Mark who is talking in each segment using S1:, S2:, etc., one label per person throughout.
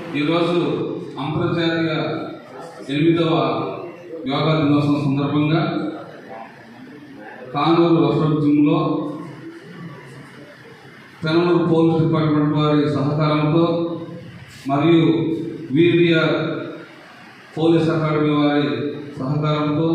S1: ఈరోజు అంతర్జాతీయ ఎనిమిదవ యోగా దినోత్సవం సందర్భంగా కానూరు వసంత జిమ్లో పెనమూరు పోలీస్ డిపార్ట్మెంట్ వారి సహకారంతో మరియు వీర్య పోలీస్ అకాడమీ వారి సహకారంతో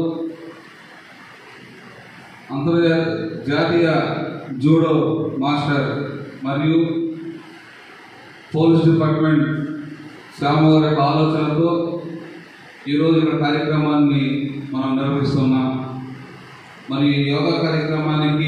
S1: అంతర్జాతీయ జూడో మాస్టర్ మరియు పోలీస్ డిపార్ట్మెంట్ శ్యామ గారి యొక్క ఆలోచనతో ఈరోజు ఇక్కడ కార్యక్రమాన్ని మనం నిర్వహిస్తున్నాం మరి ఈ యోగా కార్యక్రమానికి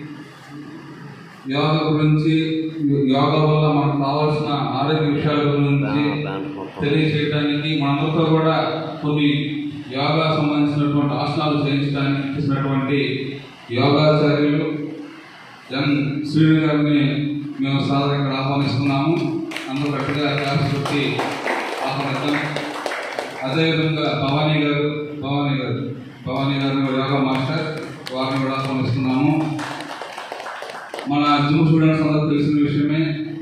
S1: యోగా గురించి యోగా వల్ల మనకు కావాల్సిన ఆరోగ్య విషయాల గురించి తెలియజేయడానికి మనందరితో కూడా కొన్ని యోగా సంబంధించినటువంటి ఆసనాలు చేయించడానికి ఇచ్చినటువంటి యోగాచార్యులు ఎన్ శ్రీను గారిని మేము సాధారణ ఇక్కడ ఆహ్వానిస్తున్నాము అందరూ గట్టిగా క్లాస్ పెట్టి ఆహ్వానిద్దాం అదేవిధంగా భవానీ గారు భవానీ గారు భవానీ గారు కూడా యోగా మాస్టర్ వారిని కూడా ఆహ్వానిస్తున్నాము మన జిమ్ స్టూడెంట్స్ అందరూ తెలిసిన విషయమే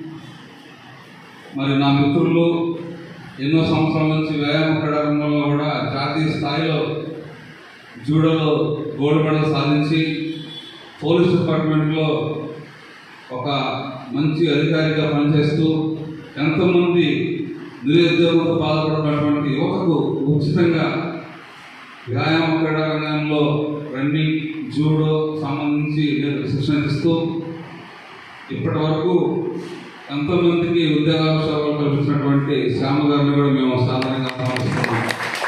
S1: మరి నా మిత్రులు ఎన్నో సంవత్సరాల నుంచి వ్యాయామ క్రీడారంగంలో కూడా జాతీయ స్థాయిలో జూడోలో గోల్డ్ మెడల్ సాధించి పోలీస్ డిపార్ట్మెంట్లో ఒక మంచి అధికారిగా పనిచేస్తూ ఎంతోమంది నిరుద్యోగంతో బాధపడుతున్నటువంటి యువతకు ఉచితంగా వ్యాయామ క్రీడారంగంలో రన్నింగ్ జూడో సంబంధించి శిక్షణ ఇస్తూ ఇప్పటి వరకు ఎంతోమందికి ఉద్యోగావకాశాలు కల్పించినటువంటి శ్యామ గారిని కూడా మేము సాధారణంగా ఆహ్వానిస్తున్నాం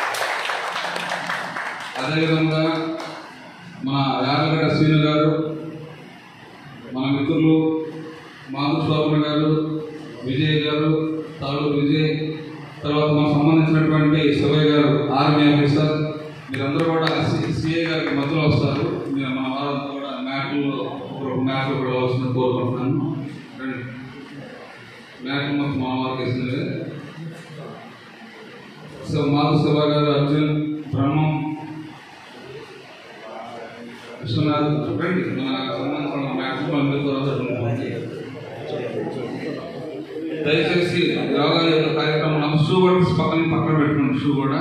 S1: అదేవిధంగా మన యాదగడ్డ శ్రీను గారు మన మిత్రులు మాధు శోభన గారు విజయ్ గారు తాడు విజయ్ తర్వాత మనకు సంబంధించినటువంటి శివయ్య గారు ఆర్మీ ఆఫీసర్ మీరందరూ కూడా సిఏ గారికి మధ్యలో వస్తారు మీరు మన వారంతా కూడా మ్యాట్లు ఒక మ్యాట్లు కూడా వస్తుంది కోరుకుంటున్నాను రండి మ్యాట్లు మొత్తం మన వారికి వేసింది సో మాధు శివ గారు అర్జున్ బ్రహ్మం విశ్వనాథ్ రండి మన సంబంధించిన మ్యాక్సిమం అందరితో దయచేసి యోగా యొక్క కార్యక్రమం షూ కూడా పక్కన పక్కన పెట్టుకోండి షూ కూడా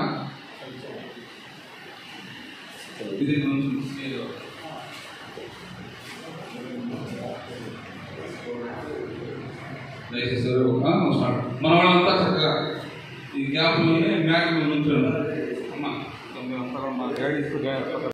S1: ఇది కొంచెం స్పీడ్. దయచేసి ఎవరు ఒక స్టార్ట్. మన వాళ్ళంతా చక్కగా ఈ గ్యాప్లోనే మ్యాట్ మీద నుంచోండి అమ్మా అంతా కూడా మా గైడెన్స్